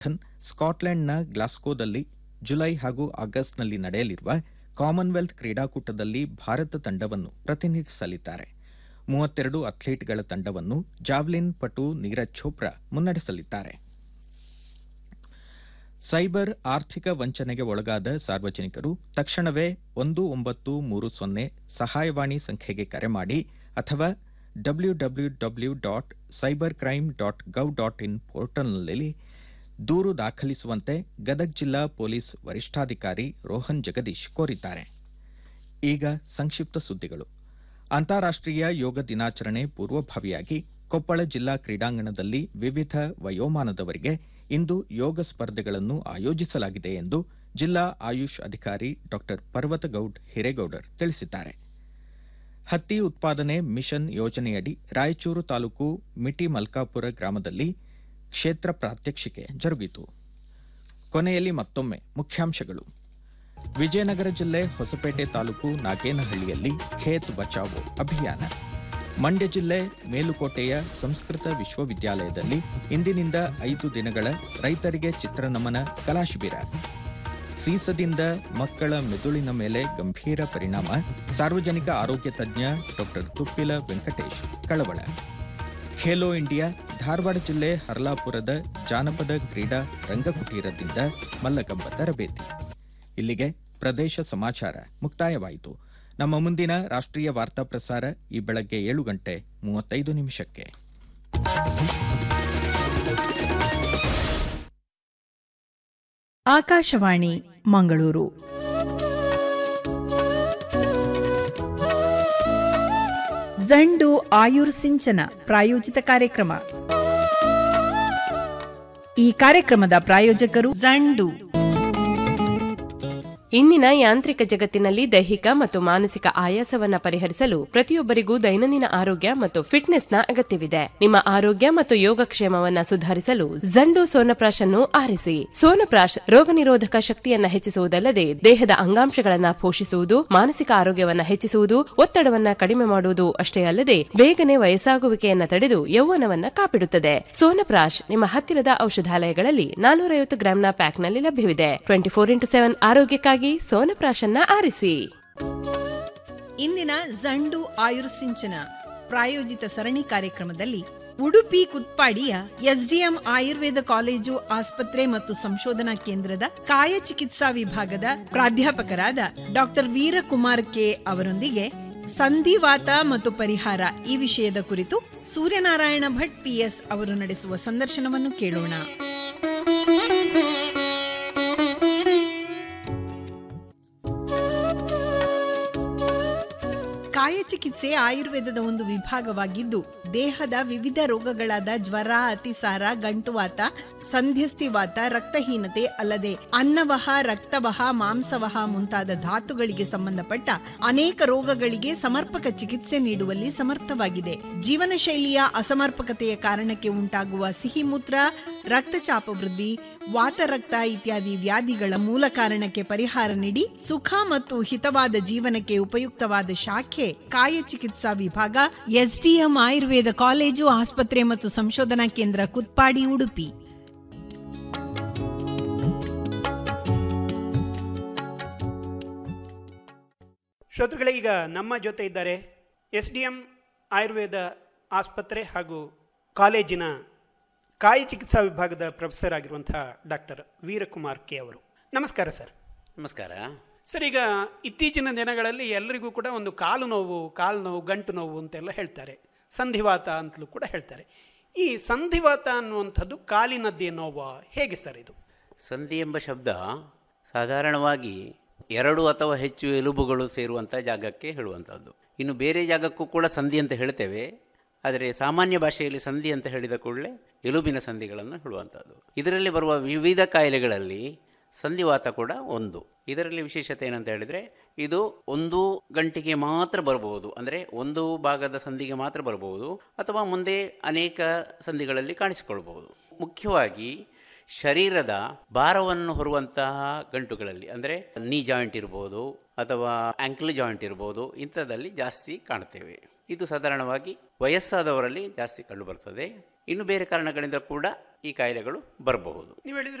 marathon ಸ್ಕಾಟ್ಲೆಂಡ್ನ ಗ್ಲಾಸ್ಕೋದಲ್ಲಿ July ಹಾಗೂ ಆಗಸ್ಟ್ನಲ್ಲಿ ನಡೆಯಲಿರುವ ಕಾಮನ್ವೆಲ್ತ್ ಕ್ರೀಡಾಕೂಟದಲ್ಲಿ ಭಾರತ ತಂಡವನ್ನು ಪ್ರತಿನಿಧಿಸಲಿದ್ದಾರೆ ಮೂವತ್ತೆರಡು ಅಥ್ಲೀಟ್ಗಳ ತಂಡವನ್ನು ಜಾವ್ಲಿನ್ ಪಟು ನೀರಜ್ ಚೋಪ್ರಾ ಮುನ್ನಡೆಸಲಿದ್ದಾರೆ ಸೈಬರ್ ಆರ್ಥಿಕ ವಂಚನೆಗೆ ಒಳಗಾದ ಸಾರ್ವಜನಿಕರು ತಕ್ಷಣವೇ ಒಂದು ಒಂಬತ್ತು ಮೂರು ಸೊನ್ನೆ ಸಹಾಯವಾಣಿ ಸಂಖ್ಯೆಗೆ ಕರೆ ಮಾಡಿ ಅಥವಾ W W W dot cyber crime dot gov dot in ಪೋರ್ಟಲ್ನಲ್ಲಿ ದೂರು ದಾಖಲಿಸುವಂತೆ ಗದಗ್ ಜಿಲ್ಲಾ ಪೊಲೀಸ್ ವರಿಷ್ಠಾಧಿಕಾರಿ ರೋಹನ್ ಜಗದೀಶ್ ಕೋರಿದ್ದಾರೆ ಈಗ ಸಂಕ್ಷಿಪ್ತ ಸುದ್ದಿಗಳು ಅಂತಾರಾಷ್ಟೀಯ ಯೋಗ ದಿನಾಚರಣೆ ಪೂರ್ವಭಾವಿಯಾಗಿ ಕೊಪ್ಪಳ ಜಿಲ್ಲಾ ಕ್ರೀಡಾಂಗಣದಲ್ಲಿ ವಿವಿಧ ವಯೋಮಾನದವರಿಗೆ ಇಂದು ಯೋಗ ಸ್ಪರ್ಧೆಗಳನ್ನು ಆಯೋಜಿಸಲಾಗಿದೆ ಎಂದು ಜಿಲ್ಲಾ ಆಯುಷ್ ಅಧಿಕಾರಿ ಡಾ ಪರ್ವತಗೌಡ್ ಹಿರೇಗೌಡರ್ ತಿಳಿಸಿದ್ದಾರೆ ಹತ್ತಿ ಉತ್ಪಾದನೆ ಮಿಷನ್ ಯೋಜನೆಯಡಿ ರಾಯಚೂರು ತಾಲೂಕು ಮಿಟಿ ಮಲ್ಕಾಪುರ ಗ್ರಾಮದಲ್ಲಿ ಕ್ಷೇತ್ರ ಪ್ರಾತ್ಯಕ್ಷಿಕೆ ಜರುಗಿತು ಕೊನೆಯಲ್ಲಿ ಮತ್ತೊಮ್ಮೆ ಮುಖ್ಯಾಂಶಗಳು ವಿಜಯನಗರ ಜಿಲ್ಲೆ ಹೊಸಪೇಟೆ ತಾಲೂಕು ನಾಗೇನಹಳ್ಳಿಯಲ್ಲಿ ಖೇತ್ ಬಚಾವೋ ಅಭಿಯಾನ ಮಂಡ್ಯ ಜಿಲ್ಲೆ ಮೇಲುಕೋಟೆಯ ಸಂಸ್ಕೃತ ವಿಶ್ವವಿದ್ಯಾಲಯದಲ್ಲಿ ಇಂದಿನಿಂದ ಐದು ದಿನಗಳ ರೈತರಿಗೆ ಚಿತ್ರನಮನ ಕಲಾಶಿಬಿರ ಸೀಸದಿಂದ ಮಕ್ಕಳ ಮೆದುಳಿನ ಮೇಲೆ ಗಂಭೀರ ಪರಿಣಾಮ ಸಾರ್ವಜನಿಕ ಆರೋಗ್ಯ ತಜ್ಞ ಡಾ ತುಪ್ಪಿಲ ವೆಂಕಟೇಶ್ ಕಳವಳ ಖೇಲೋ ಇಂಡಿಯಾ ಧಾರವಾಡ ಜಿಲ್ಲೆ ಹರ್ಲಾಪುರದ ಜಾನಪದ ಕ್ರೀಡಾ ರಂಗಕುಟೀರದಿಂದ ಮಲ್ಲಕಂಬ ತರಬೇತಿ ಇಲ್ಲಿಗೆ ಪ್ರದೇಶ ಸಮಾಚಾರ ಮುಕ್ತಾಯವಾಯಿತು ನಮ್ಮ ಮುಂದಿನ ರಾಷ್ಟ್ರೀಯ ವಾರ್ತಾ ಪ್ರಸಾರ ಈ ಬೆಳಗ್ಗೆ ಏಳು ಗಂಟೆ ಮೂವತ್ತೈದು ನಿಮಿಷಕ್ಕೆ ಆಕಾಶವಾಣಿ ಮಂಗಳೂರು ಜಂಡು ಆಯುರ್ ಸಿಂಚನ ಪ್ರಾಯೋಜಿತ ಕಾರ್ಯಕ್ರಮ ಈ ಕಾರ್ಯಕ್ರಮದ ಪ್ರಾಯೋಜಕರು ಜಂಡು ಇಂದಿನ ಯಾಂತ್ರಿಕ ಜಗತ್ತಿನಲ್ಲಿ ದೈಹಿಕ ಮತ್ತು ಮಾನಸಿಕ ಆಯಾಸವನ್ನ ಪರಿಹರಿಸಲು ಪ್ರತಿಯೊಬ್ಬರಿಗೂ ದೈನಂದಿನ ಆರೋಗ್ಯ ಮತ್ತು ಫಿಟ್ನೆಸ್ನ ಅಗತ್ಯವಿದೆ ನಿಮ್ಮ ಆರೋಗ್ಯ ಮತ್ತು ಯೋಗಕ್ಷೇಮವನ್ನ ಸುಧಾರಿಸಲು ಜಂಡು ಸೋನಪ್ರಾಶ್ ಅನ್ನು ಆರಿಸಿ ಸೋನಪ್ರಾಶ್ ರೋಗ ನಿರೋಧಕ ಶಕ್ತಿಯನ್ನ ಹೆಚ್ಚಿಸುವುದಲ್ಲದೆ ದೇಹದ ಅಂಗಾಂಶಗಳನ್ನ ಪೋಷಿಸುವುದು ಮಾನಸಿಕ ಆರೋಗ್ಯವನ್ನ ಹೆಚ್ಚಿಸುವುದು ಒತ್ತಡವನ್ನ ಕಡಿಮೆ ಮಾಡುವುದು ಅಷ್ಟೇ ಅಲ್ಲದೆ ಬೇಗನೆ ವಯಸ್ಸಾಗುವಿಕೆಯನ್ನ ತಡೆದು ಯೌವನವನ್ನ ಕಾಪಿಡುತ್ತದೆ ಸೋನಪ್ರಾಶ್ ನಿಮ್ಮ ಹತ್ತಿರದ ಔಷಧಾಲಯಗಳಲ್ಲಿ ನಾನೂರೈವತ್ತು ಗ್ರಾಂನ ಪ್ಯಾಕ್ನಲ್ಲಿ ಲಭ್ಯವಿದೆ ಟ್ವೆಂಟಿ ಫೋರ್ ಇಂಟು ಸೆವೆನ್ ಆರೋಗ್ಯಕ್ಕಾಗಿ ಸೋನಪ್ರಾಶನ್ನ ಆರಿಸಿ ಇಂದಿನ ಜಂಡು ಆಯುರ್ ಸಿಂಚನ ಪ್ರಾಯೋಜಿತ ಸರಣಿ ಕಾರ್ಯಕ್ರಮದಲ್ಲಿ ಉಡುಪಿ ಕುತ್ಪಾಡಿಯ ಎಸ್ಡಿಎಂ ಆಯುರ್ವೇದ ಕಾಲೇಜು ಆಸ್ಪತ್ರೆ ಮತ್ತು ಸಂಶೋಧನಾ ಕೇಂದ್ರದ ಕಾಯ ಚಿಕಿತ್ಸಾ ವಿಭಾಗದ ಪ್ರಾಧ್ಯಾಪಕರಾದ ಡಾಕ್ಟರ್ ವೀರಕುಮಾರ್ ಕೆ ಅವರೊಂದಿಗೆ ಸಂಧಿವಾತ ಮತ್ತು ಪರಿಹಾರ ಈ ವಿಷಯದ ಕುರಿತು ಸೂರ್ಯನಾರಾಯಣ ಭಟ್ ಪಿಎಸ್ ಅವರು ನಡೆಸುವ ಸಂದರ್ಶನವನ್ನು ಕೇಳೋಣ ಕಾಯಚಿಕಿತ್ಸೆ ಆಯುರ್ವೇದದ ಒಂದು ವಿಭಾಗವಾಗಿದ್ದು ದೇಹದ ವಿವಿಧ ರೋಗಗಳಾದ ಜ್ವರ ಅತಿಸಾರ ಗಂಟುವಾತ ಸಂಧ್ಯಸ್ತಿವಾತ ರಕ್ತಹೀನತೆ ಅಲ್ಲದೆ ಅನ್ನವಹ ರಕ್ತವಹ ಮಾಂಸವಹ ಮುಂತಾದ ಧಾತುಗಳಿಗೆ ಸಂಬಂಧಪಟ್ಟ ಅನೇಕ ರೋಗಗಳಿಗೆ ಸಮರ್ಪಕ ಚಿಕಿತ್ಸೆ ನೀಡುವಲ್ಲಿ ಸಮರ್ಥವಾಗಿದೆ ಜೀವನ ಶೈಲಿಯ ಅಸಮರ್ಪಕತೆಯ ಕಾರಣಕ್ಕೆ ಉಂಟಾಗುವ ಸಿಹಿಮೂತ್ರ ರಕ್ತಚಾಪ ವೃದ್ಧಿ ವಾತರಕ್ತ ಇತ್ಯಾದಿ ವ್ಯಾಧಿಗಳ ಮೂಲ ಕಾರಣಕ್ಕೆ ಪರಿಹಾರ ನೀಡಿ ಸುಖ ಮತ್ತು ಹಿತವಾದ ಜೀವನಕ್ಕೆ ಉಪಯುಕ್ತವಾದ ಶಾಖೆ ಕಾಯ ಚಿಕಿತ್ಸಾ ವಿಭಾಗ ಎಸ್ಡಿಎಂ ಆಯುರ್ವೇದ ಕಾಲೇಜು ಆಸ್ಪತ್ರೆ ಮತ್ತು ಸಂಶೋಧನಾ ಕೇಂದ್ರ ಕುತ್ಪಾಡಿ ಉಡುಪಿ ಶ್ರೋತೃಗಳೇ ಈಗ ನಮ್ಮ ಜೊತೆ ಇದ್ದಾರೆ ಎಸ್ ಡಿ ಎಂ ಆಯುರ್ವೇದ ಆಸ್ಪತ್ರೆ ಹಾಗೂ ಕಾಲೇಜಿನ ಕಾಯಿ ಚಿಕಿತ್ಸಾ ವಿಭಾಗದ ಪ್ರೊಫೆಸರ್ ಆಗಿರುವಂತಹ ಡಾಕ್ಟರ್ ವೀರಕುಮಾರ್ ಕೆ ಅವರು ನಮಸ್ಕಾರ ಸರ್ ನಮಸ್ಕಾರ ಸರ್ ಈಗ ಇತ್ತೀಚಿನ ದಿನಗಳಲ್ಲಿ ಎಲ್ಲರಿಗೂ ಕೂಡ ಒಂದು ಕಾಲು ನೋವು ಕಾಲು ನೋವು ಗಂಟು ನೋವು ಅಂತೆಲ್ಲ ಹೇಳ್ತಾರೆ ಸಂಧಿವಾತ ಅಂತಲೂ ಕೂಡ ಹೇಳ್ತಾರೆ ಈ ಸಂಧಿವಾತ ಅನ್ನುವಂಥದ್ದು ಕಾಲಿನದ್ದೇ ನೋವು ಹೇಗೆ ಸರ್ ಇದು ಸಂಧಿ ಎಂಬ ಶಬ್ದ ಸಾಧಾರಣವಾಗಿ ಎರಡು ಅಥವಾ ಹೆಚ್ಚು ಎಲುಬುಗಳು ಸೇರುವಂಥ ಜಾಗಕ್ಕೆ ಹೇಳುವಂಥದ್ದು ಇನ್ನು ಬೇರೆ ಜಾಗಕ್ಕೂ ಕೂಡ ಸಂಧಿ ಅಂತ ಹೇಳ್ತೇವೆ ಆದರೆ ಸಾಮಾನ್ಯ ಭಾಷೆಯಲ್ಲಿ ಸಂಧಿ ಅಂತ ಹೇಳಿದ ಕೂಡಲೇ ಎಲುಬಿನ ಸಂಧಿಗಳನ್ನು ಹೇಳುವಂಥದ್ದು ಇದರಲ್ಲಿ ಬರುವ ವಿವಿಧ ಕಾಯಿಲೆಗಳಲ್ಲಿ ಸಂಧಿವಾತ ಕೂಡ ಒಂದು ಇದರಲ್ಲಿ ವಿಶೇಷತೆ ಏನಂತ ಹೇಳಿದರೆ ಇದು ಒಂದು ಗಂಟೆಗೆ ಮಾತ್ರ ಬರಬಹುದು ಅಂದರೆ ಒಂದು ಭಾಗದ ಸಂಧಿಗೆ ಮಾತ್ರ ಬರಬಹುದು ಅಥವಾ ಮುಂದೆ ಅನೇಕ ಸಂಧಿಗಳಲ್ಲಿ ಕಾಣಿಸಿಕೊಳ್ಬಹುದು ಮುಖ್ಯವಾಗಿ ಶರೀರದ ಭಾರವನ್ನು ಹೊರುವಂತಹ ಗಂಟುಗಳಲ್ಲಿ ಅಂದರೆ ನೀ ಜಾಯಿಂಟ್ ಇರ್ಬೋದು ಅಥವಾ ಆಂಕ್ಲ್ ಜಾಯಿಂಟ್ ಇರ್ಬೋದು ಇಂಥದ್ದಲ್ಲಿ ಜಾಸ್ತಿ ಕಾಣ್ತೇವೆ ಇದು ಸಾಧಾರಣವಾಗಿ ವಯಸ್ಸಾದವರಲ್ಲಿ ಜಾಸ್ತಿ ಕಂಡುಬರ್ತದೆ ಇನ್ನು ಬೇರೆ ಕಾರಣಗಳಿಂದ ಕೂಡ ಈ ಕಾಯಿಲೆಗಳು ಬರಬಹುದು ನೀವು ಹೇಳಿದ್ರೆ